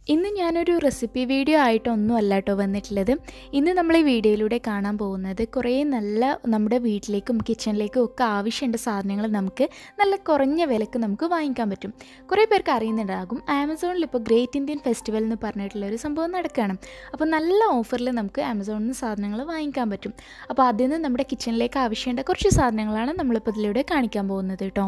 ഇന്ന് ഞാനൊരു recipe video ആയിട്ടൊന്നും അല്ല കേട്ടോ വന്നിട്ടുള്ളത് ഇന്ന് നമ്മൾ ഈ വീഡിയോയിലൂടെ കാണാൻ പോകുന്നത് കുറേ നല്ല നമ്മുടെ വീട്ടിലേക്കും കിച്ചണിലേക്കും ഒക്കെ ആവശ്യമുള്ള സാധനങ്ങൾ നമുക്ക് നല്ല കുറഞ്ഞ വിലക്ക് നമുക്ക് വാങ്ങിക്കാൻ പറ്റും കുറേ പേർക്ക് അറിയുന്നുണ്ടാകും ആമസോണിൽ ഇപ്പോൾ ഗ്രേറ്റ് ഇന്ത്യൻ ഫെസ്റ്റിവൽ എന്ന് പറഞ്ഞിട്ടുള്ള ഒരു സംഭവം നടക്കുകയാണ് അപ്പോൾ നല്ല ഓഫറിൽ നമുക്ക് ആമസോണിൽ നിന്ന് സാധനങ്ങൾ വാങ്ങിക്കാൻ പറ്റും അപ്പോൾ അതിൽ നിന്ന് നമ്മുടെ കിച്ചണിലേക്ക് ആവശ്യമുള്ള കുറച്ച് സാധനങ്ങളാണ് നമ്മളിപ്പോൾ ഇതിലൂടെ കാണിക്കാൻ പോകുന്നത് കേട്ടോ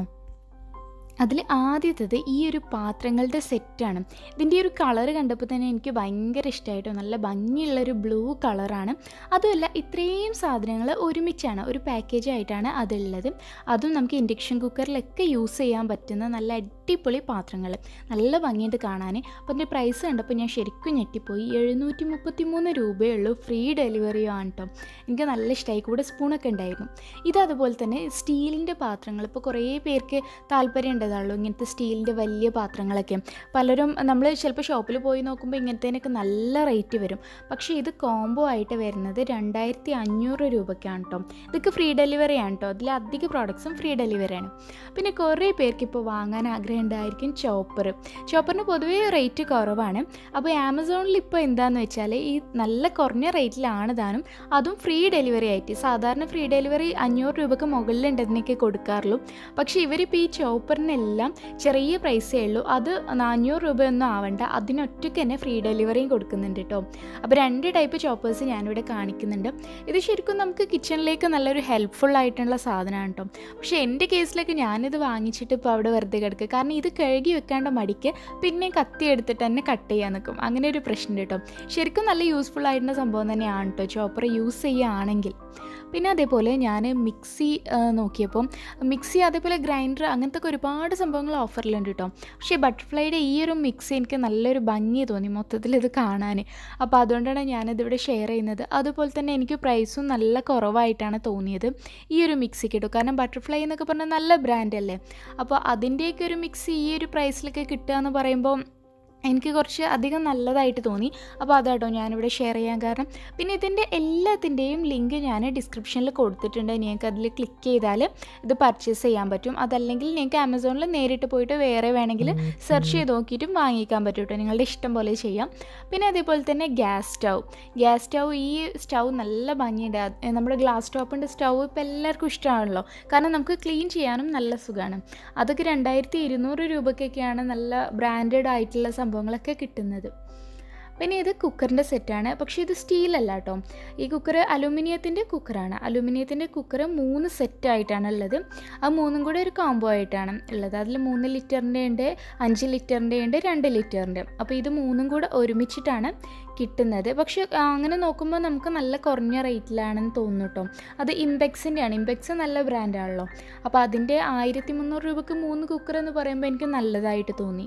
അതിൽ ആദ്യത്തത് ഈ ഒരു പാത്രങ്ങളുടെ സെറ്റാണ് ഇതിൻ്റെ ഒരു കളർ കണ്ടപ്പോൾ തന്നെ എനിക്ക് ഭയങ്കര ഇഷ്ടമായിട്ടോ നല്ല ഭംഗിയുള്ളൊരു ബ്ലൂ കളറാണ് അതുമല്ല ഇത്രയും സാധനങ്ങൾ ഒരുമിച്ചാണ് ഒരു പാക്കേജ് ആയിട്ടാണ് അതുള്ളത് അതും നമുക്ക് ഇൻഡക്ഷൻ കുക്കറിലൊക്കെ യൂസ് ചെയ്യാൻ പറ്റുന്ന നല്ല അടിപൊളി പാത്രങ്ങൾ നല്ല ഭംഗിയുണ്ട് കാണാൻ അപ്പോൾ അതിൻ്റെ പ്രൈസ് കണ്ടപ്പോൾ ഞാൻ ശരിക്കും ഞെട്ടിപ്പോയി എഴുന്നൂറ്റി മുപ്പത്തി മൂന്ന് രൂപയേ ഉള്ളൂ ഫ്രീ ഡെലിവറിയോ ആണ് കേട്ടോ എനിക്ക് നല്ല ഇഷ്ടമായി കൂടെ സ്പൂണൊക്കെ ഉണ്ടായിരുന്നു ഇത് അതുപോലെ തന്നെ സ്റ്റീലിൻ്റെ പാത്രങ്ങൾ ഇപ്പോൾ കുറേ പേർക്ക് താല്പര്യം ഉണ്ടതാണല്ലോ ഇങ്ങനത്തെ സ്റ്റീലിൻ്റെ വലിയ പാത്രങ്ങളൊക്കെ പലരും നമ്മൾ ചിലപ്പോൾ ഷോപ്പിൽ പോയി നോക്കുമ്പോൾ ഇങ്ങനത്തേനൊക്കെ നല്ല റേറ്റ് വരും പക്ഷേ ഇത് കോംബോ ആയിട്ട് വരുന്നത് രണ്ടായിരത്തി അഞ്ഞൂറ് രൂപയ്ക്കാണ് കേട്ടോ ഇതൊക്കെ ഫ്രീ ഡെലിവറി ആണ് കേട്ടോ അതിൽ അധിക പ്രോഡക്ട്സും ഫ്രീ ഡെലിവറിയാണ് പിന്നെ കുറേ പേർക്ക് ഇപ്പോൾ വാങ്ങാൻ ആഗ്രഹം ഉണ്ടായിരിക്കും ചോപ്പർ ചോപ്പറിന് പൊതുവേ റേറ്റ് കുറവാണ് അപ്പോൾ ആമസോണിൽ ഇപ്പോൾ എന്താണെന്ന് വെച്ചാൽ ഈ നല്ല കുറഞ്ഞ റേറ്റിലാണ് താനും അതും ഫ്രീ ഡെലിവറി ആയിട്ട് സാധാരണ ഫ്രീ ഡെലിവറി അഞ്ഞൂറ് രൂപയ്ക്ക് മുകളിലുണ്ടെന്നൊക്കെ കൊടുക്കാറുള്ളൂ പക്ഷേ ഇവരിപ്പോൾ ഈ ചോപ്പറിനെല്ലാം ചെറിയ പ്രൈസേ ഉള്ളൂ അത് നാനൂറ് രൂപയൊന്നും ആവണ്ട അതിനൊറ്റയ്ക്ക് തന്നെ ഫ്രീ ഡെലിവറിയും കൊടുക്കുന്നുണ്ട് കേട്ടോ അപ്പോൾ രണ്ട് ടൈപ്പ് ചോപ്പേഴ്സ് ഞാനിവിടെ കാണിക്കുന്നുണ്ട് ഇത് ശരിക്കും നമുക്ക് കിച്ചണിലേക്ക് നല്ലൊരു ഹെൽപ്ഫുൾ ആയിട്ടുള്ള സാധനമാണ് കേട്ടോ പക്ഷേ എൻ്റെ കേസിലേക്ക് ഞാനിത് വാങ്ങിച്ചിട്ട് ഇപ്പോൾ അവിടെ വെറുതെ കിടക്കുക കാരണം ഇത് കഴുകി വെക്കേണ്ട മടിക്ക് പിന്നെ കത്തി എടുത്തിട്ട് തന്നെ കട്ട് ചെയ്യാൻ നിൽക്കും അങ്ങനെ ഒരു പ്രശ്നം കേട്ടോ ശരിക്കും നല്ല യൂസ്ഫുൾ ആയിട്ടുള്ള സംഭവം തന്നെയാണ് കേട്ടോ ചോപ്പർ യൂസ് ചെയ്യുകയാണെങ്കിൽ പിന്നെ അതേപോലെ ഞാൻ മിക്സി നോക്കിയപ്പം മിക്സി അതേപോലെ ഗ്രൈൻഡർ അങ്ങനത്തെ ഒക്കെ ഒരുപാട് സംഭവങ്ങൾ ഓഫറിലുണ്ട് കേട്ടോ പക്ഷേ ബട്ടർഫ്ലൈയുടെ ഈ ഒരു മിക്സി എനിക്ക് നല്ലൊരു ഭംഗി തോന്നി മൊത്തത്തിൽ ഇത് കാണാൻ അപ്പോൾ അതുകൊണ്ടാണ് ഞാനിതിവിടെ ഷെയർ ചെയ്യുന്നത് അതുപോലെ തന്നെ എനിക്ക് പ്രൈസും നല്ല കുറവായിട്ടാണ് തോന്നിയത് ഈ ഒരു മിക്സി കിട്ടും കാരണം ബട്ടർഫ്ലൈ എന്നൊക്കെ പറഞ്ഞാൽ നല്ല ബ്രാൻഡല്ലേ അപ്പോൾ അതിൻ്റെയൊക്കെ ഒരു മിക്സി ഈ ഒരു പ്രൈസിലൊക്കെ കിട്ടുക എന്ന് പറയുമ്പോൾ എനിക്ക് കുറച്ച് അധികം നല്ലതായിട്ട് തോന്നി അപ്പോൾ അതാട്ടോ ഞാനിവിടെ ഷെയർ ചെയ്യാൻ കാരണം പിന്നെ ഇതിൻ്റെ എല്ലാത്തിൻ്റെയും ലിങ്ക് ഞാൻ ഡിസ്ക്രിപ്ഷനിൽ കൊടുത്തിട്ടുണ്ട് നിങ്ങൾക്ക് അതിൽ ക്ലിക്ക് ചെയ്താൽ ഇത് പർച്ചേസ് ചെയ്യാൻ പറ്റും അതല്ലെങ്കിൽ നിങ്ങൾക്ക് ആമസോണിൽ നേരിട്ട് പോയിട്ട് വേറെ വേണമെങ്കിൽ സെർച്ച് ചെയ്ത് നോക്കിയിട്ടും വാങ്ങിക്കാൻ പറ്റും കേട്ടോ നിങ്ങളുടെ ഇഷ്ടം പോലെ ചെയ്യാം പിന്നെ അതേപോലെ തന്നെ ഗ്യാസ് സ്റ്റൗ ഗ്യാസ് സ്റ്റൗ ഈ സ്റ്റൗ നല്ല ഭംഗിയുണ്ട് അത് നമ്മുടെ ഗ്ലാസ് ടോപ്പിൻ്റെ സ്റ്റൗ ഇപ്പോൾ എല്ലാവർക്കും ഇഷ്ടമാണല്ലോ കാരണം നമുക്ക് ക്ലീൻ ചെയ്യാനും നല്ല സുഖമാണ് അതൊക്കെ രണ്ടായിരത്തി ഇരുന്നൂറ് രൂപയ്ക്കൊക്കെയാണ് നല്ല ബ്രാൻഡഡ് ആയിട്ടുള്ള സംഭവങ്ങളൊക്കെ കിട്ടുന്നത് പിന്നെ ഇത് കുക്കറിൻ്റെ സെറ്റാണ് പക്ഷേ ഇത് സ്റ്റീലല്ല കേട്ടോ ഈ കുക്കർ അലുമിനിയത്തിൻ്റെ കുക്കറാണ് അലുമിനിയത്തിൻ്റെ കുക്കർ മൂന്ന് സെറ്റായിട്ടാണ് ഉള്ളത് ആ മൂന്നും കൂടെ ഒരു കോംബോ ആയിട്ടാണ് ഉള്ളത് അതിൽ മൂന്ന് ലിറ്ററിൻ്റെ ഉണ്ട് അഞ്ച് ലിറ്ററിൻ്റെ ഉണ്ട് രണ്ട് ലിറ്ററിൻ്റെ അപ്പോൾ ഇത് മൂന്നും കൂടെ ഒരുമിച്ചിട്ടാണ് കിട്ടുന്നത് പക്ഷേ അങ്ങനെ നോക്കുമ്പോൾ നമുക്ക് നല്ല കുറഞ്ഞ റേറ്റിലാണെന്ന് തോന്നുന്നു കേട്ടോ അത് ഇമ്പെക്സിൻ്റെ ആണ് ഇമ്പെക്സ് നല്ല ബ്രാൻഡാണല്ലോ അപ്പോൾ അതിൻ്റെ ആയിരത്തി മുന്നൂറ് രൂപയ്ക്ക് മൂന്ന് കുക്കർ എന്ന് പറയുമ്പോൾ എനിക്ക് നല്ലതായിട്ട് തോന്നി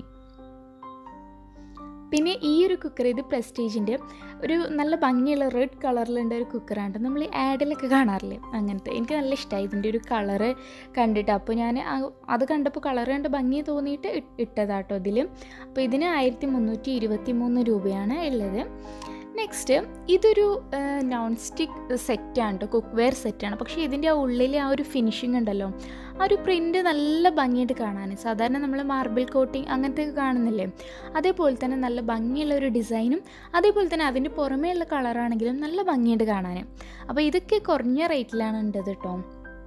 പിന്നെ ഈ ഒരു കുക്കർ ഇത് പ്രസ്റ്റീജിൻ്റെ ഒരു നല്ല ഭംഗിയുള്ള റെഡ് കളറിലുള്ള ഒരു കുക്കറാണ് നമ്മൾ ഈ ആഡിലൊക്കെ കാണാറില്ലേ അങ്ങനത്തെ എനിക്ക് നല്ല ഇഷ്ടമായി ഇതിൻ്റെ ഒരു കളറ് കണ്ടിട്ട് അപ്പോൾ ഞാൻ അത് കണ്ടപ്പോൾ കളർ കണ്ട് ഭംഗി തോന്നിയിട്ട് ഇട്ടതാട്ടോ ഇതിൽ അപ്പോൾ ഇതിന് ആയിരത്തി മുന്നൂറ്റി ഇരുപത്തി മൂന്ന് രൂപയാണ് ഉള്ളത് നെക്സ്റ്റ് ഇതൊരു നോൺ സ്റ്റിക്ക് സെറ്റാണ് കേട്ടോ കുക്ക് വെയർ സെറ്റാണ് പക്ഷേ ഇതിൻ്റെ ആ ഉള്ളിലെ ആ ഒരു ഫിനിഷിംഗ് ഉണ്ടല്ലോ ആ ഒരു പ്രിൻ്റ് നല്ല ഭംഗിയായിട്ട് കാണാൻ സാധാരണ നമ്മൾ മാർബിൾ കോട്ടിങ് അങ്ങനത്തെ കാണുന്നില്ലേ അതേപോലെ തന്നെ നല്ല ഭംഗിയുള്ള ഒരു ഡിസൈനും അതേപോലെ തന്നെ അതിൻ്റെ പുറമേയുള്ള കളറാണെങ്കിലും നല്ല ഭംഗിയായിട്ട് കാണാൻ അപ്പോൾ ഇതൊക്കെ കുറഞ്ഞ റേറ്റിലാണ് ഉണ്ടത് കേട്ടോ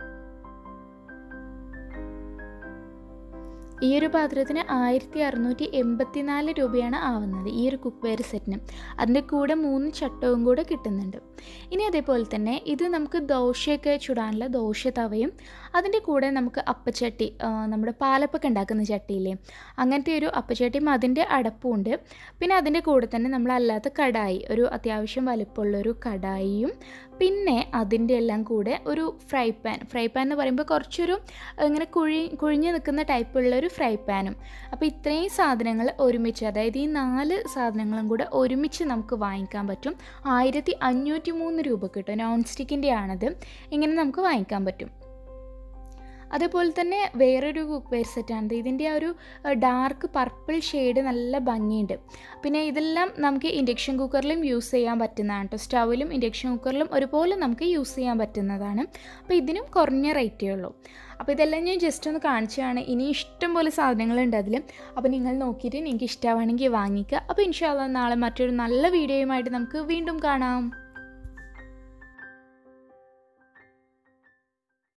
ഈ ഒരു പാത്രത്തിന് ആയിരത്തി അറുന്നൂറ്റി എൺപത്തി നാല് രൂപയാണ് ആവുന്നത് ഈ ഒരു കുക്ക് വെയർ സെറ്റിന് അതിൻ്റെ കൂടെ മൂന്ന് ചട്ടവും കൂടെ കിട്ടുന്നുണ്ട് ഇനി അതേപോലെ തന്നെ ഇത് നമുക്ക് ദോശയൊക്കെ ചുടാനുള്ള ദോശ തവയും അതിൻ്റെ കൂടെ നമുക്ക് അപ്പച്ചട്ടി നമ്മുടെ പാലപ്പൊക്കെ ഉണ്ടാക്കുന്ന ചട്ടിയില്ലേ അങ്ങനത്തെ ഒരു അപ്പച്ചട്ടിയും അതിൻ്റെ അടപ്പും ഉണ്ട് പിന്നെ അതിൻ്റെ കൂടെ തന്നെ നമ്മളല്ലാത്ത കടായി ഒരു അത്യാവശ്യം വലുപ്പമുള്ളൊരു കടായിയും പിന്നെ അതിൻ്റെ എല്ലാം കൂടെ ഒരു ഫ്രൈ പാൻ ഫ്രൈ പാൻ എന്ന് പറയുമ്പോൾ കുറച്ചൊരു ഇങ്ങനെ കുഴി കുഴിഞ്ഞ് നിൽക്കുന്ന ടൈപ്പുള്ളൊരു ഫ്രൈ പാനും അപ്പോൾ ഇത്രയും സാധനങ്ങൾ ഒരുമിച്ച് അതായത് ഈ നാല് സാധനങ്ങളും കൂടെ ഒരുമിച്ച് നമുക്ക് വാങ്ങിക്കാൻ പറ്റും ആയിരത്തി അഞ്ഞൂറ്റി മൂന്ന് രൂപ കിട്ടും നോൺ സ്റ്റിക്കിൻ്റെ ആണത് ഇങ്ങനെ നമുക്ക് വാങ്ങിക്കാൻ പറ്റും അതേപോലെ തന്നെ വേറൊരു കുക്ക് വെയർ സെറ്റാണ് ഇതിൻ്റെ ആ ഒരു ഡാർക്ക് പർപ്പിൾ ഷെയ്ഡ് നല്ല ഭംഗിയുണ്ട് പിന്നെ ഇതെല്ലാം നമുക്ക് ഇൻഡക്ഷൻ കുക്കറിലും യൂസ് ചെയ്യാൻ പറ്റുന്നതാണ് കേട്ടോ സ്റ്റൗവിലും ഇൻഡക്ഷൻ കുക്കറിലും ഒരുപോലെ നമുക്ക് യൂസ് ചെയ്യാൻ പറ്റുന്നതാണ് അപ്പോൾ ഇതിനും കുറഞ്ഞ റേറ്റേ ഉള്ളൂ അപ്പോൾ ഇതെല്ലാം ഞാൻ ജസ്റ്റ് ഒന്ന് കാണിച്ചതാണ് ഇനി ഇഷ്ടം പോലെ സാധനങ്ങളുണ്ട് അതിൽ അപ്പോൾ നിങ്ങൾ നോക്കിയിട്ട് നിങ്ങൾക്ക് ഇഷ്ടമാണെങ്കിൽ വാങ്ങിക്കുക അപ്പോൾ ഇൻഷാല്ല നാളെ മറ്റൊരു നല്ല വീഡിയോയുമായിട്ട് നമുക്ക് വീണ്ടും കാണാം